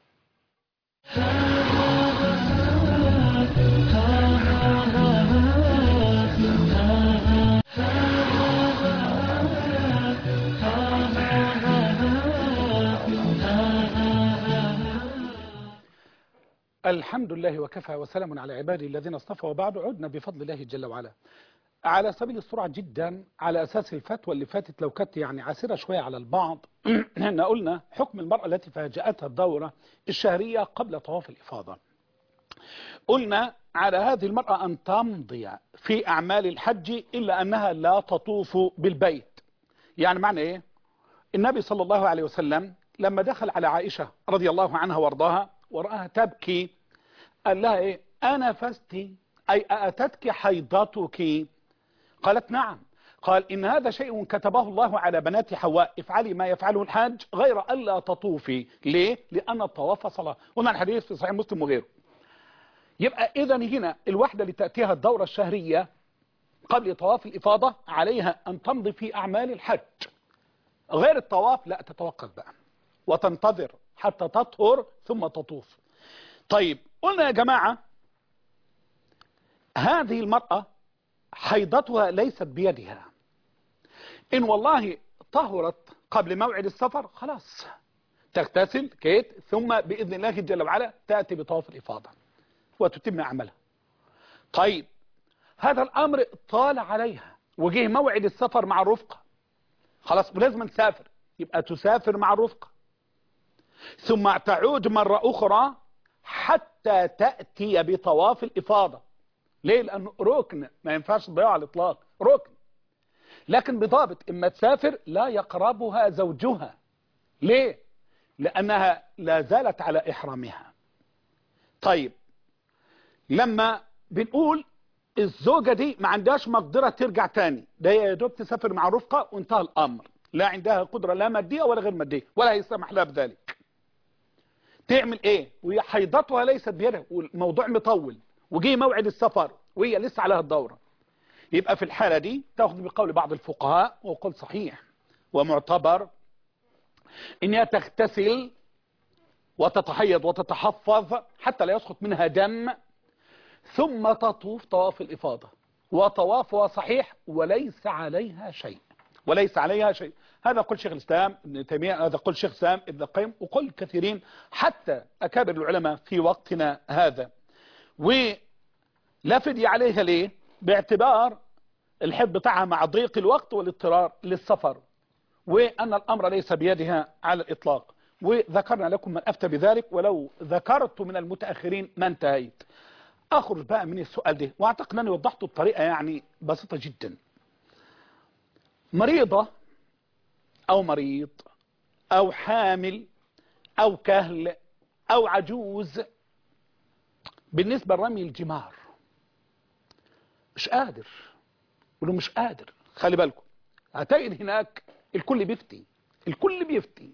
Speaker 1: الحمد لله وكفى وسلام على عباده الذين اصطفى وبعد عدنا بفضل الله جل وعلا على سبيل السرعة جدا على أساس الفتوى اللي فاتت لو كانت يعني عسيرة شوية على البعض احنا قلنا حكم المرأة التي فاجأتها الدورة الشهرية قبل طواف الإفاضة قلنا على هذه المرأة أن تمضي في أعمال الحج إلا أنها لا تطوف بالبيت يعني معنى إيه النبي صلى الله عليه وسلم لما دخل على عائشة رضي الله عنها وارضاها ورآها تبكي قال لها إيه أنا فستي أي أتتك حيضتك قالت نعم قال إن هذا شيء كتبه الله على بنات حواء افعلي ما يفعله الحاج غير ألا تطوفي ليه؟ لأن الطواف صلاة قلنا الحديث في صحيح مسلم وغيره يبقى إذا هنا الوحدة اللي تأتيها الدورة الشهرية قبل طواف الإفاضة عليها أن تمضي في أعمال الحج غير الطواف لا تتوقف بقى وتنتظر حتى تطهر ثم تطوف طيب قلنا يا جماعة هذه المرأة حيضتها ليست بيدها إن والله طهرت قبل موعد السفر خلاص تغتسل كيت ثم بإذن الله جل وعلا تأتي بطواف الإفاضة وتتم عملها طيب هذا الأمر طال عليها وجه موعد السفر مع الرفقة خلاص ولازم تسافر يبقى تسافر مع الرفقة ثم تعود مرة أخرى حتى تأتي بطواف الإفاضة ليه لأنه ركن ما ينفعش تضيعه على الإطلاق ركن لكن بضابط إما تسافر لا يقربها زوجها ليه لأنها لا زالت على إحرامها طيب لما بنقول الزوجة دي ما عندهاش مقدرة ترجع تاني ده يا دوب تسافر مع رفقة وانتهى الأمر لا عندها قدرة لا مادية ولا غير مادية ولا يسمح لها بذلك تعمل ايه وهي حيضتها ليست بيدها والموضوع مطول وجي موعد السفر وهي لسه عليها الدورة يبقى في الحالة دي تاخذ بقول بعض الفقهاء وقول صحيح ومعتبر انها تغتسل وتتحيض وتتحفظ حتى لا يسقط منها دم ثم تطوف طواف الإفاضة وطوافها صحيح وليس عليها شيء وليس عليها شيء هذا قول شيخ الإسلام ابن تيمية هذا قول شيخ سام ابن القيم وقول كثيرين حتى أكابر العلماء في وقتنا هذا ولا فدي عليها ليه باعتبار الحب بتاعها مع ضيق الوقت والاضطرار للسفر وأن الأمر ليس بيدها على الإطلاق وذكرنا لكم من أفتى بذلك ولو ذكرت من المتأخرين ما انتهيت أخرج بقى من السؤال ده وأعتقد أني وضحته بطريقة يعني بسيطة جدا مريضة أو مريض أو حامل أو كهل أو عجوز بالنسبة لرمي الجمار مش قادر ولو مش قادر خلي بالكم هتجد هناك الكل بيفتي الكل بيفتي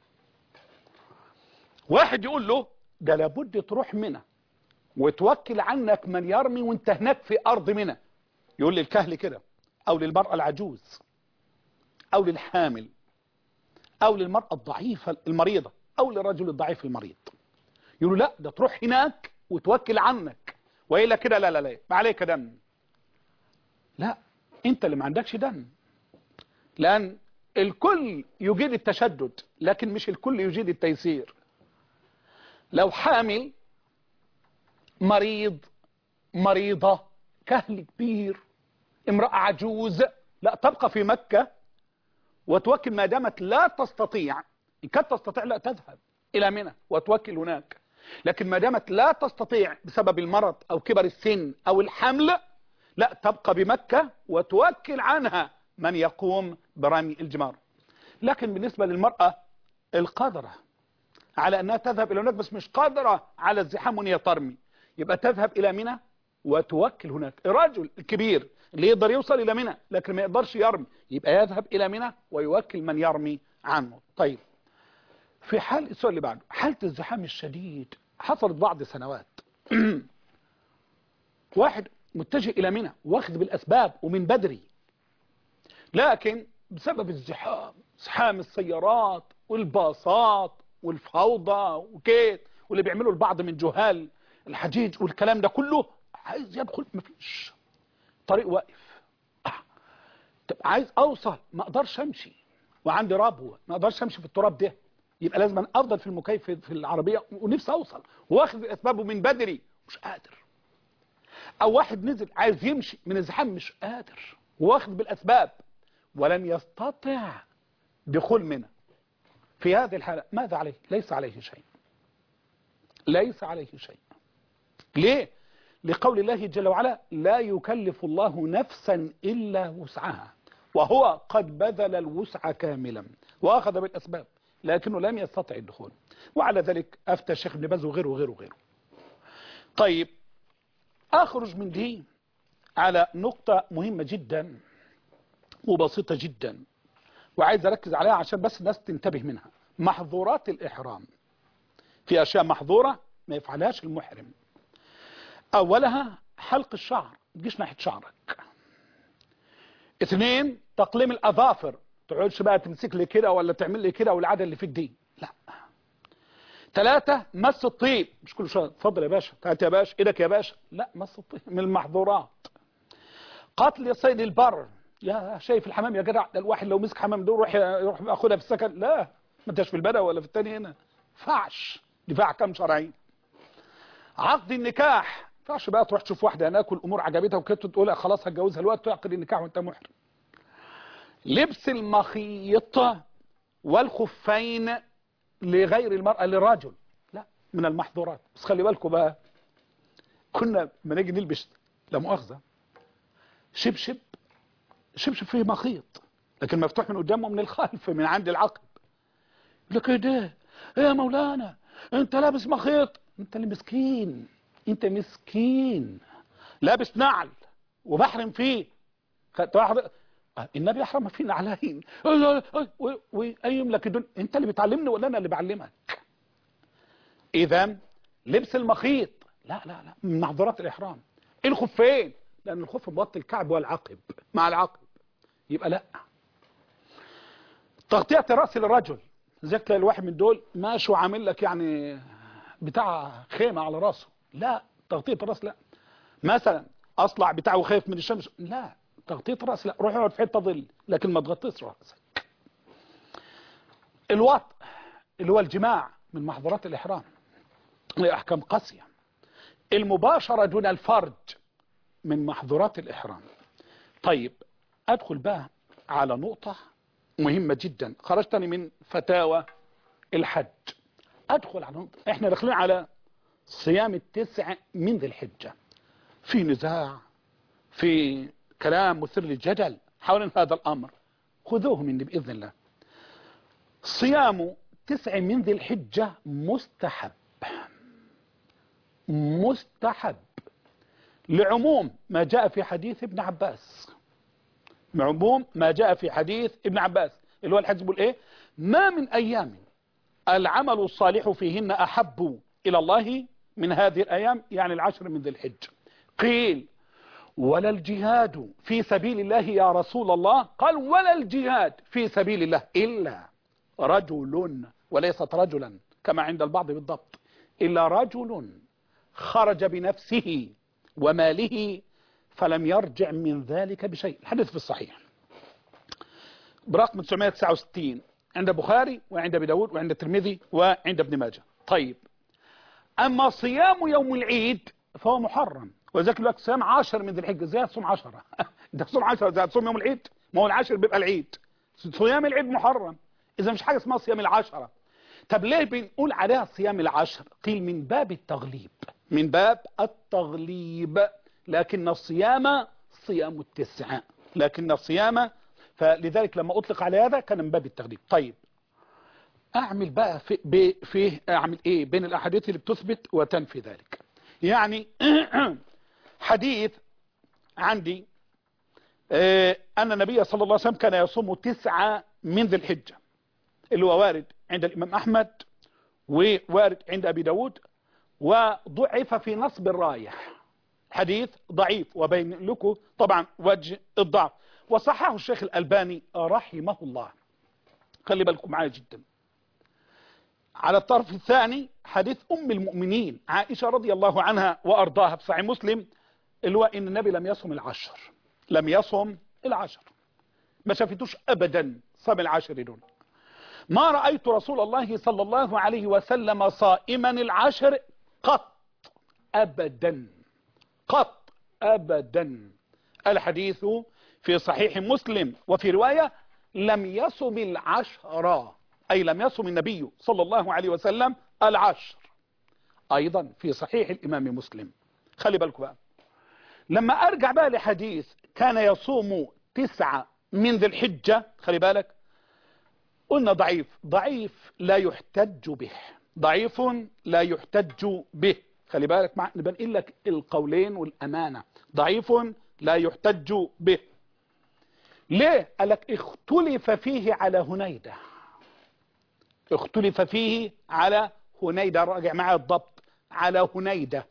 Speaker 1: واحد يقول له ده لابد تروح منى وتوكل عنك من يرمي وانت هناك في ارض منى يقول للكهل كده او للمرأة العجوز او للحامل او للمرأة الضعيفة المريضة او للرجل الضعيف المريض يقول لا ده تروح هناك وتوكل عنك وإلا كده لا لا لا ما عليك دم لا انت اللي ما عندكش دم لان الكل يجيد التشدد لكن مش الكل يجيد التيسير لو حامل مريض مريضة كهل كبير امرأة عجوز لا تبقى في مكة وتوكل ما دامت لا تستطيع إن كانت تستطيع لا تذهب إلى منى وتوكل هناك لكن ما دامت لا تستطيع بسبب المرض أو كبر السن أو الحمل لا تبقى بمكة وتوكل عنها من يقوم برمي الجمار لكن بالنسبة للمرأة القادرة على أنها تذهب إلى هناك بس مش قادرة على الزحام وهي ترمي يبقى تذهب إلى منى وتوكل هناك الرجل الكبير اللي يقدر يوصل إلى منى لكن ما يقدرش يرمي يبقى يذهب إلى منى ويوكل من يرمي عنه طيب في حال السؤال اللي بعده حالة الزحام الشديد حصلت بعض سنوات واحد متجه إلى منى واخذ بالأسباب ومن بدري لكن بسبب الزحام زحام السيارات والباصات والفوضى وكيت واللي بيعملوا البعض من جهال الحجيج والكلام ده كله عايز يدخل مفيش طريق واقف آه. طب عايز اوصل ما اقدرش امشي وعندي ربوه ما اقدرش امشي في التراب ده يبقى لازم أن افضل في المكيف في العربيه ونفسي اوصل واخد اسبابه من بدري مش قادر او واحد نزل عايز يمشي من الزحام مش قادر واخد بالاسباب ولن يستطيع دخول منى في هذه الحالة ماذا عليه ليس عليه شيء ليس عليه شيء ليه لقول الله جل وعلا لا يكلف الله نفسا إلا وسعها وهو قد بذل الوسع كاملا وأخذ بالأسباب لكنه لم يستطع الدخول وعلى ذلك أفتى الشيخ ابن باز وغيره وغيره وغيره طيب أخرج من دي على نقطة مهمة جدا وبسيطة جدا وعايز أركز عليها عشان بس الناس تنتبه منها محظورات الإحرام في أشياء محظورة ما يفعلهاش المحرم أولها حلق الشعر تجيش ناحية شعرك اثنين تقليم الأظافر تقعدش بقى تمسك لي كده ولا تعمل لي كده والعادة اللي فيك دي لا ثلاثة مس الطيب مش كل شوية اتفضل يا باشا تعال يا باشا ايدك يا باشا لا مس الطيب من المحظورات قتل صيد البر يا شايف الحمام يا جدع ده الواحد لو مسك حمام دول يروح يروح ياخدها في السكن لا ما انتش في البلد ولا في التاني هنا فعش دفاع كم شرعي عقد النكاح ما ينفعش بقى تروح تشوف واحده هناك والامور عجبتها وكده تقول خلاص هتجوزها الوقت تعقد النكاح وانت محرم لبس المخيط والخفين لغير المرأة للرجل لا من المحظورات بس خلي بالكم بقى كنا ما نيجي نلبس لا مؤاخذة شبشب شبشب فيه مخيط لكن مفتوح من قدام ومن الخلف من عند العقب يقول لك ايه ده ايه يا مولانا انت لابس مخيط انت اللي مسكين انت مسكين لابس نعل وبحرم فيه خدت واحد النبي احرم فيه نعلين وقيم لك الدنيا انت اللي بتعلمني ولا انا اللي بعلمك اذا لبس المخيط لا لا لا من محظورات الاحرام الخفين لان الخف مغطي الكعب والعقب مع العقب يبقى لا تغطية الرأس للرجل زي تلاقي الواحد من دول ماشي وعامل لك يعني بتاع خيمة على راسه لا تغطية الرأس لا مثلا اصلع بتاعه خايف من الشمس لا تغطية الرأس لا روح اقعد في حته ظل لكن ما تغطيش راسك الوط اللي هو الجماع من محظورات الإحرام له أحكام قاسية المباشرة دون الفرج من محظورات الإحرام طيب أدخل بقى على نقطة مهمة جدا خرجتني من فتاوى الحج أدخل على نقطة إحنا داخلين على صيام التسع من ذي الحجة في نزاع في كلام مثير للجدل حول هذا الأمر خذوه مني بإذن الله صيام تسع من ذي الحجة مستحب مستحب لعموم ما جاء في حديث ابن عباس عموم ما جاء في حديث ابن عباس اللي هو الحديث بيقول ايه ما من ايام العمل الصالح فيهن احب الى الله من هذه الايام يعني العشر من ذي الحجه قيل ولا الجهاد في سبيل الله يا رسول الله قال ولا الجهاد في سبيل الله الا رجل وليست رجلا كما عند البعض بالضبط الا رجل خرج بنفسه وماله فلم يرجع من ذلك بشيء الحديث في الصحيح برقم 969 عند بخاري وعند ابي داود وعند الترمذي وعند ابن ماجه طيب اما صيام يوم العيد فهو محرم وذلك لك صيام عشر من ذي الحجه ازاي تصوم 10 ده تصوم 10 ازاي تصوم يوم العيد ما هو العاشر بيبقى العيد صيام العيد محرم اذا مش حاجه اسمها صيام العشره طب ليه بنقول عليها صيام العشر قيل من باب التغليب من باب التغليب لكن الصيام صيام التسعة لكن الصيام فلذلك لما أطلق على هذا كان من باب التغليب طيب أعمل بقى في فيه أعمل إيه بين الأحاديث اللي بتثبت وتنفي ذلك يعني حديث عندي أن النبي صلى الله عليه وسلم كان يصوم تسعة من ذي الحجة اللي هو وارد عند الإمام أحمد ووارد عند أبي داود وضعف في نصب الراية حديث ضعيف وبين لكم طبعا وجه الضعف وصححه الشيخ الألباني رحمه الله خلي بالكم معايا جدا على الطرف الثاني حديث أم المؤمنين عائشة رضي الله عنها وأرضاها في صحيح مسلم اللي هو إن النبي لم يصم العشر لم يصم العشر ما شافتوش أبدا صام العشر دون ما رأيت رسول الله صلى الله عليه وسلم صائما العشر قط أبدا قط أبدا الحديث في صحيح مسلم وفي رواية لم يصم العشر أي لم يصم النبي صلى الله عليه وسلم العشر أيضا في صحيح الإمام مسلم خلي بالكم بقى لما أرجع بقى لحديث كان يصوم تسعة من ذي الحجة خلي بالك قلنا ضعيف ضعيف لا يحتج به ضعيف لا يحتج به خلي بالك مع نبنقل لك القولين والأمانة ضعيف لا يحتج به ليه قال لك اختلف فيه على هنيدة اختلف فيه على هنيدة راجع معاه الضبط على هنيدة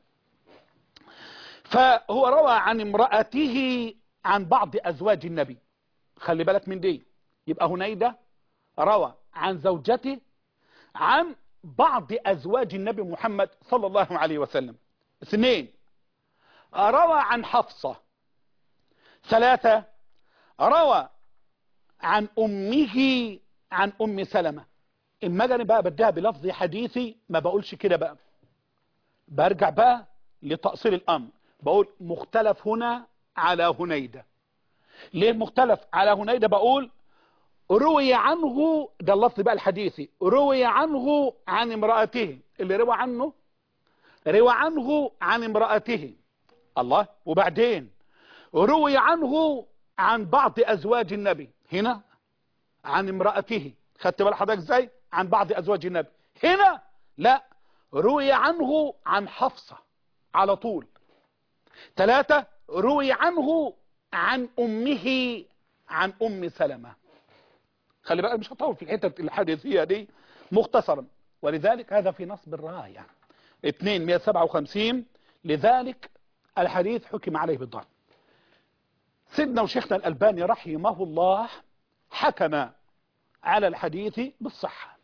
Speaker 1: فهو روى عن امرأته عن بعض أزواج النبي خلي بالك من دي يبقى هنيدة روى عن زوجته عن بعض أزواج النبي محمد صلى الله عليه وسلم اثنين روى عن حفصة ثلاثة روى عن أمه عن أم سلمة المجني بقى بديها بلفظ حديثي ما بقولش كده بقى برجع بقى لتأصيل الأمر بقول مختلف هنا على هنيدة ليه مختلف على هنيدة بقول روي عنه ده اللفظ بقى الحديثي روي عنه عن امرأته اللي روى عنه روى عنه عن امرأته الله وبعدين روي عنه عن بعض أزواج النبي هنا عن امرأته خدت بال حضرتك ازاي عن بعض أزواج النبي هنا لا روي عنه عن حفصة على طول ثلاثة روي عنه عن أمه عن أم سلمة خلي بقى مش هطول في الحتة الحديثية دي مختصرا ولذلك هذا في نصب الراية 2 157 لذلك الحديث حكم عليه بالضعف سيدنا وشيخنا الألباني رحمه الله حكم على الحديث بالصحة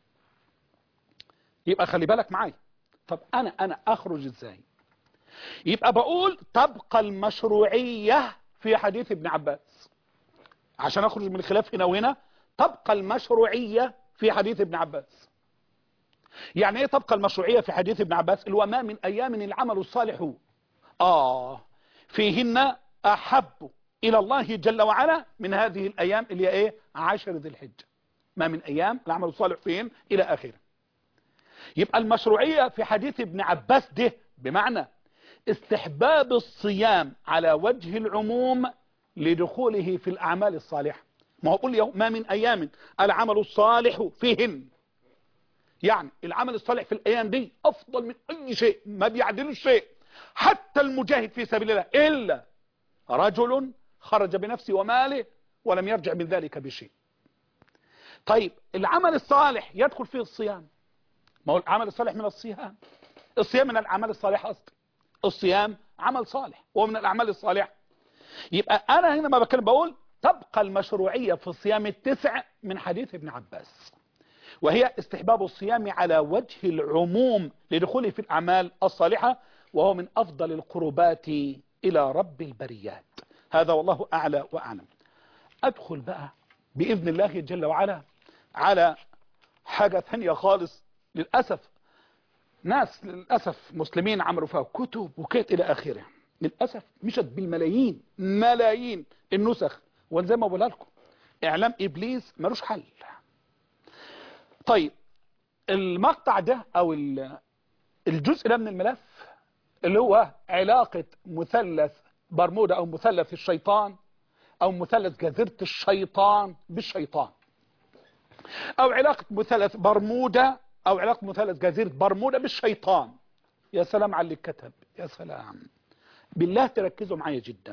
Speaker 1: يبقى خلي بالك معايا طب أنا أنا أخرج إزاي يبقى بقول تبقى المشروعية في حديث ابن عباس عشان أخرج من الخلاف هنا وهنا تبقى المشروعية في حديث ابن عباس يعني ايه تبقى المشروعية في حديث ابن عباس اللي هو ما من ايام العمل الصالح اه فيهن احب الى الله جل وعلا من هذه الايام اللي هي ايه عشر ذي الحجة ما من ايام العمل الصالح فيهن الى اخره يبقى المشروعية في حديث ابن عباس ده بمعنى استحباب الصيام على وجه العموم لدخوله في الاعمال الصالحة ما هو قول لي ما من ايام العمل الصالح فيهن يعني العمل الصالح في الايام دي افضل من اي شيء ما بيعدلش شيء حتى المجاهد في سبيل الله الا رجل خرج بنفسه وماله ولم يرجع من ذلك بشيء طيب العمل الصالح يدخل فيه الصيام ما هو العمل الصالح من الصيام الصيام من الاعمال الصالحه اصلا الصيام عمل صالح وهو من الاعمال الصالحه يبقى انا هنا ما بتكلم بقول تبقى المشروعيه في الصيام التسع من حديث ابن عباس وهي استحباب الصيام على وجه العموم لدخوله في الأعمال الصالحة وهو من أفضل القربات إلى رب البريات هذا والله أعلى وأعلم أدخل بقى بإذن الله جل وعلا على حاجة ثانية خالص للأسف ناس للأسف مسلمين عملوا فيها كتب وكيت إلى آخره للأسف مشت بالملايين ملايين النسخ وزي ما بقولها لكم إعلام إبليس ملوش حل طيب المقطع ده او الجزء ده من الملف اللي هو علاقة مثلث برمودا او مثلث الشيطان او مثلث جزيرة الشيطان بالشيطان او علاقة مثلث برمودا او علاقة مثلث جزيرة برمودا بالشيطان يا سلام على اللي كتب يا سلام بالله تركزوا معايا جدا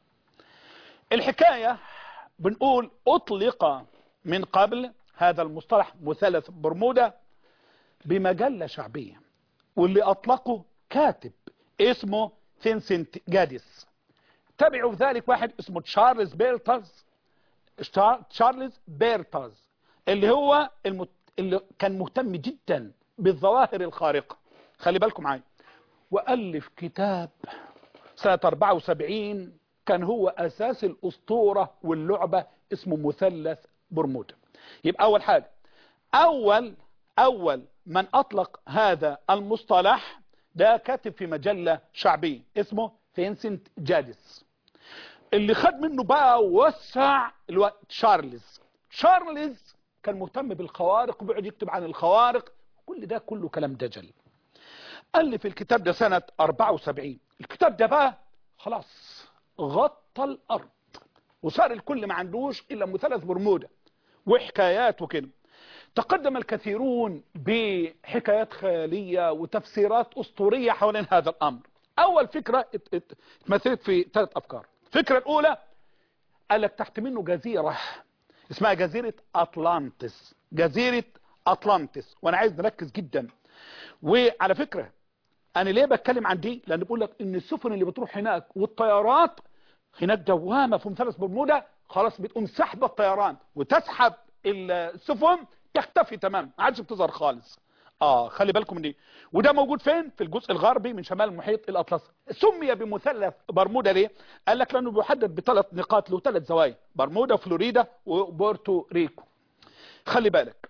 Speaker 1: الحكاية بنقول اطلق من قبل هذا المصطلح مثلث برمودا بمجلة شعبية واللي أطلقه كاتب اسمه فينسنت جاديس تبعوا ذلك واحد اسمه تشارلز بيرترز تشارلز بيرترز اللي هو المت... اللي كان مهتم جدا بالظواهر الخارقة خلي بالكم معايا وألف كتاب سنة 74 كان هو أساس الأسطورة واللعبة اسمه مثلث برمودا يبقى أول حاجة أول أول من أطلق هذا المصطلح ده كاتب في مجلة شعبية اسمه فينسنت جاديس اللي خد منه بقى وسع الوقت شارلز شارلز كان مهتم بالخوارق وبيقعد يكتب عن الخوارق كل ده كله كلام دجل ألف الكتاب ده سنة 74 الكتاب ده بقى خلاص غطى الأرض وصار الكل ما عندوش إلا مثلث برمودا وحكايات وكده تقدم الكثيرون بحكايات خيالية وتفسيرات أسطورية حوالين هذا الأمر أول فكرة اتمثلت في ثلاث أفكار الفكرة الأولى قال لك تحت منه جزيرة اسمها جزيرة أطلانتس جزيرة أطلانتس وأنا عايز نركز جدا وعلى فكرة أنا ليه بتكلم عن دي لأن بقول لك إن السفن اللي بتروح هناك والطيارات هناك دوامة في مثلث برمودا خلاص بتقوم سحب الطيران وتسحب السفن تختفي تمام ما عادش بتظهر خالص اه خلي بالكم من دي وده موجود فين في الجزء الغربي من شمال المحيط الاطلسي سمي بمثلث برمودا ليه قال لك لانه بيحدد بثلاث نقاط له ثلاث زوايا برمودا فلوريدا وبورتو ريكو خلي بالك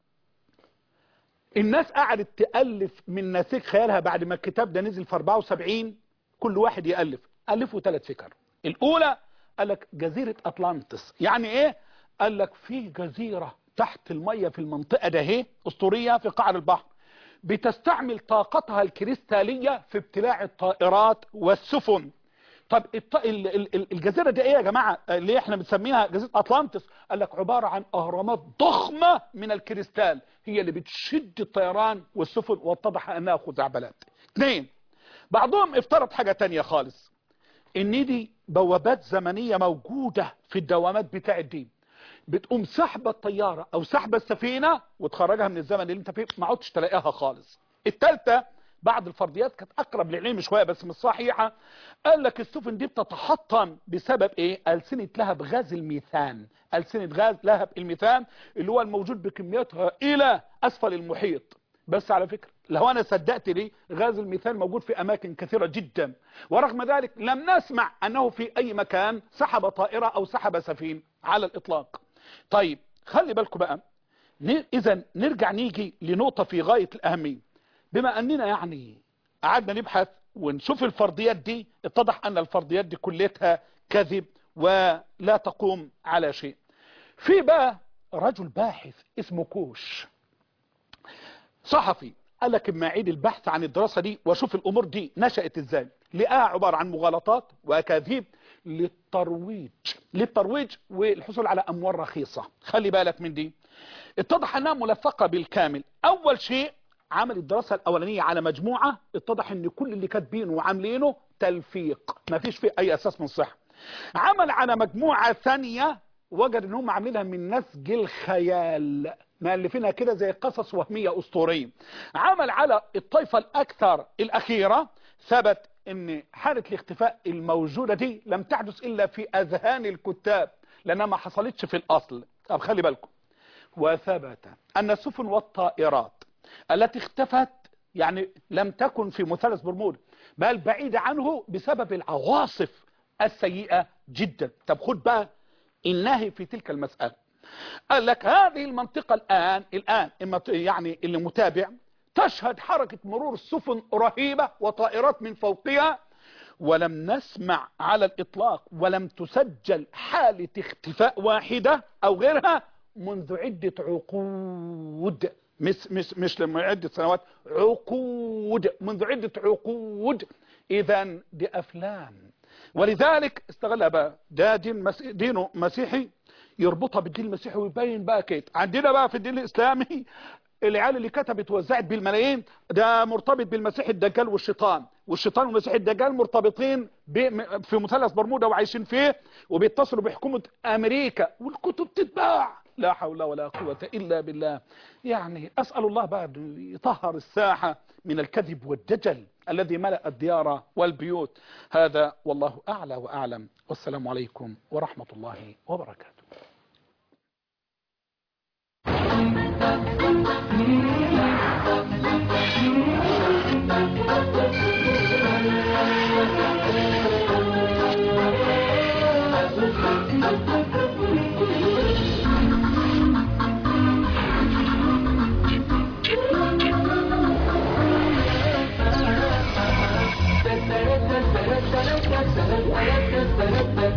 Speaker 1: الناس قعدت تألف من نسيج خيالها بعد ما الكتاب ده نزل في 74 كل واحد يألف ألفوا ثلاث فكر الأولى قال لك جزيرة أطلانتس يعني إيه قال لك في جزيرة تحت المية في المنطقة ده هي أسطورية في قعر البحر بتستعمل طاقتها الكريستالية في ابتلاع الطائرات والسفن طب الط... ال... ال... ال- الجزيرة دي ايه يا جماعة اللي احنا بنسميها جزيرة اطلانتس قال لك عبارة عن اهرامات ضخمة من الكريستال هي اللي بتشد الطيران والسفن واتضح انها خزعبلات اثنين بعضهم افترض حاجة تانية خالص ان دي بوابات زمنية موجودة في الدوامات بتاع الدين بتقوم سحبة الطيارة او سحبة السفينة وتخرجها من الزمن اللي انت فيه ما عدتش تلاقيها خالص الثالثة بعض الفرضيات كانت اقرب للعلم شوية بس مش صحيحة قال لك السفن دي بتتحطم بسبب ايه ألسنة لهب غاز الميثان ألسنة غاز لهب الميثان اللي هو الموجود بكمياتها الى اسفل المحيط بس على فكرة لو انا صدقت لي غاز الميثان موجود في اماكن كثيرة جدا ورغم ذلك لم نسمع انه في اي مكان سحب طائرة او سحب سفين على الاطلاق طيب خلي بالكم بقى اذا نرجع نيجي لنقطة في غاية الاهمية بما اننا يعني قعدنا نبحث ونشوف الفرضيات دي اتضح ان الفرضيات دي كلها كذب ولا تقوم على شيء في بقى رجل باحث اسمه كوش صحفي قال لك اما اعيد البحث عن الدراسة دي واشوف الامور دي نشأت ازاي لقاها عبارة عن مغالطات واكاذيب للترويج للترويج والحصول على اموال رخيصة خلي بالك من دي اتضح انها ملفقة بالكامل اول شيء عمل الدراسة الاولانية على مجموعة اتضح ان كل اللي كاتبينه وعاملينه تلفيق ما فيش فيه اي اساس من صحة عمل على مجموعة ثانية وجد ان هم عاملينها من نسج الخيال مؤلفينها كده زي قصص وهمية اسطورية عمل على الطائفة الاكثر الاخيرة ثبت ان حالة الاختفاء الموجودة دي لم تحدث الا في اذهان الكتاب لانها ما حصلتش في الاصل طب خلي بالكم وثبت ان السفن والطائرات التي اختفت يعني لم تكن في مثلث برمودا بل بعيدة عنه بسبب العواصف السيئة جدا طب خد بقى النهي في تلك المسألة قال لك هذه المنطقة الآن الآن يعني اللي متابع تشهد حركة مرور السفن رهيبة وطائرات من فوقها ولم نسمع على الإطلاق ولم تسجل حالة اختفاء واحدة أو غيرها منذ عدة عقود مش مش مش لما عدة سنوات عقود منذ عدة عقود إذا دي أفلام ولذلك استغلها بقى ده دين مس... دينه مسيحي يربطها بالدين المسيحي ويبين بقى كده عندنا بقى في الدين الإسلامي العيال اللي كتبت وزعت بالملايين ده مرتبط بالمسيح الدجال والشيطان والشيطان والمسيح الدجال مرتبطين في مثلث برمودا وعايشين فيه وبيتصلوا بحكومة أمريكا والكتب تتباع لا حول ولا قوة إلا بالله يعني أسأل الله بعد يطهر الساحة من الكذب والدجل الذي ملأ الديار والبيوت هذا والله أعلى وأعلم والسلام عليكم ورحمة الله وبركاته
Speaker 2: da da da da da da da da da